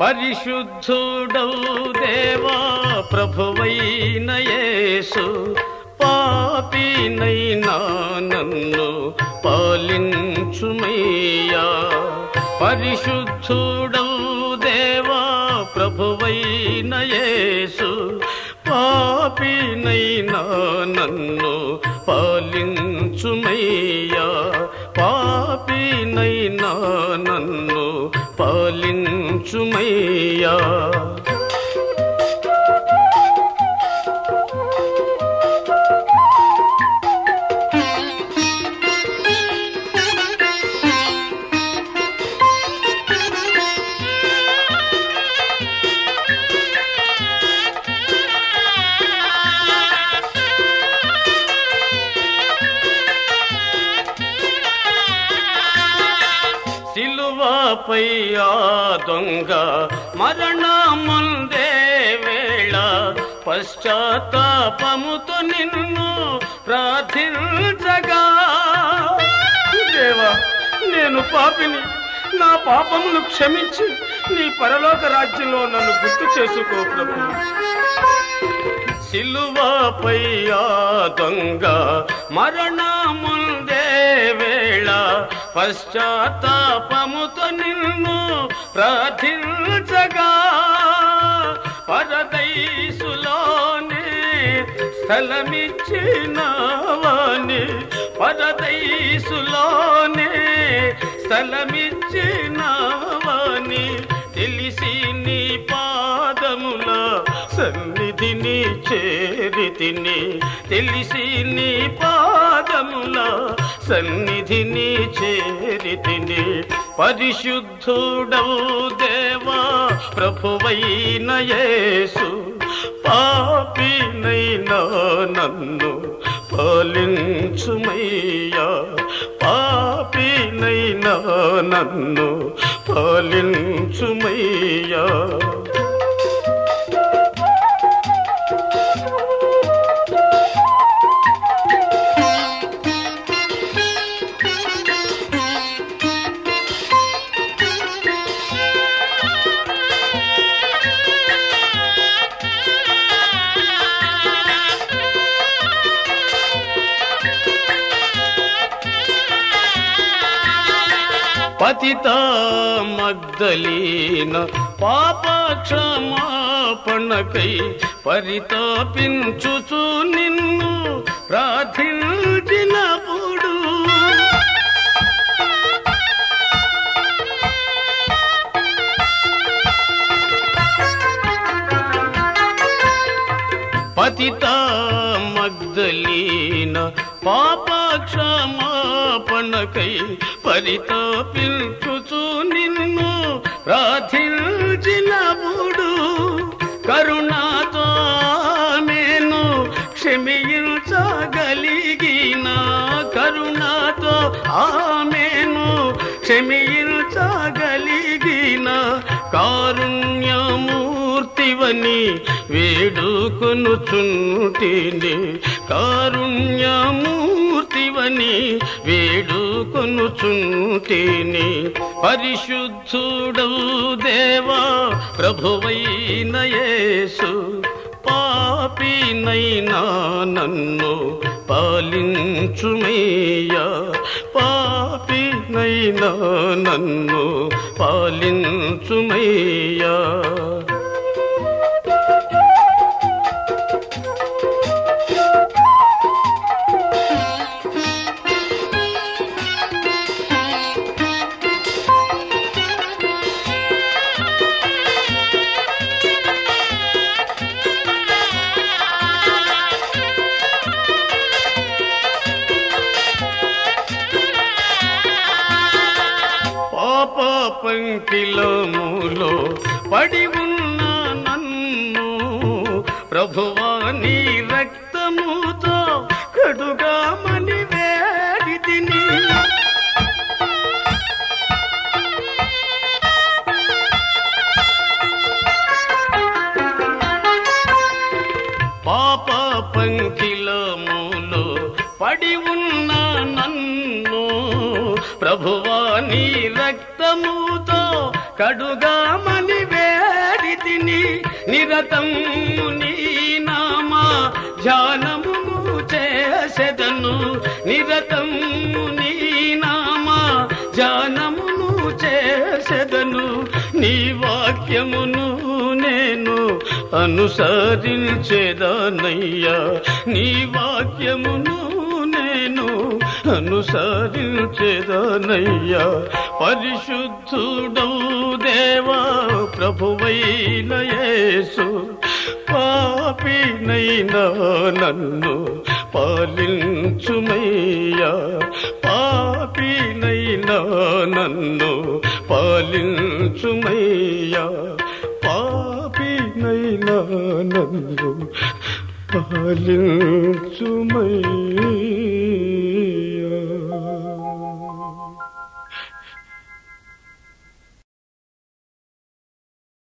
పరిశుద్ధుడౌ దేవా ప్రభువైన యేసు పాపినైనా నన్ను పాలించుమయ్యా పరిశుద్ధుడౌ దేవా ప్రభువైన యేసు పాపినైనా నన్ను పాలించుమయ్యా పాపినైనా నన్ను పాలించుమయ్యా సిలువపై ఆ దొంగ మరణముందే వేళ పశ్చాత్తాపముతో నిన్ను ప్రార్థించగా దేవా నేను పాపిని నా పాపమును క్షమించి నీ పరలోక రాజ్యంలో నన్ను గుర్తు చేసుకో ప్రభు సిలువపై ఆ దొంగ మరణముందే వేళ పశ్చాత్తాపముతో నిన్ను ప్రార్థించగా పరదైసులోనే స్థలమిచ్చినవాని పరదైసులోనే స్థలమిచ్చినవాని తెలిసి నీ పాదముల సన్నిధిని చేరితిని తెలిసి నీ పాదముల సన్నిధిని చేరితిని పరిశుద్ధుడవు దేవా ప్రభువైన యేసు పాపినైనా నన్ను పాలించుమయ్యా పాపినైనా నన్ను పాలించుమయ్యా పతిత మగ్దలీన పాప క్షమాపణకై పరితాపించుచు నిన్ను ప్రార్థించినప్పుడు పతిత మగ్దలీన పాప క్షమాపణకై పరితాపించుచు నిన్ను ప్రార్థించినప్పుడు కరుణాతో ఆమెను క్షమించగలిగిన కరుణాతో ఆమెను క్షమించగలిగిన కారుణ్యమూర్తివని వేడుకొనుచుంటిని కారుణ్యమూర్తివని వేడుకొనుచుంటిని పరిశుద్ధుడవు దేవా ప్రభువైన యేసు పాపినైనా నన్ను పాలించుమయ్యా పాపినైనా నన్ను పాలించుమయ్యా పాప పంకిలములో పడి ఉన్న నన్ను ప్రభువా నీ రక్తముతో కడుగామని వేడితిని పాప పంకిలములో పడి ఉన్న నన్ను ప్రభువా నీ రక్తముతో కడుగామని వేడి తిని నిరతం నీ నామ ధ్యానమును చేసెదను నిరతం నీ నామ ధ్యానమును చేసెదను నీ వాక్యమును నేను అనుసరించేదానయ్యా నీ వాక్యమును నేను అనుసరించేదానయ్యా పరిశుద్ధుడౌ దేవా ప్రభువైన యేసు పాపినైనా నన్ను పాలించుమయ్యా పాపినైనా నన్ను పాలించుమయ్యా పాపినైనా నన్ను పాలించుమయ్యా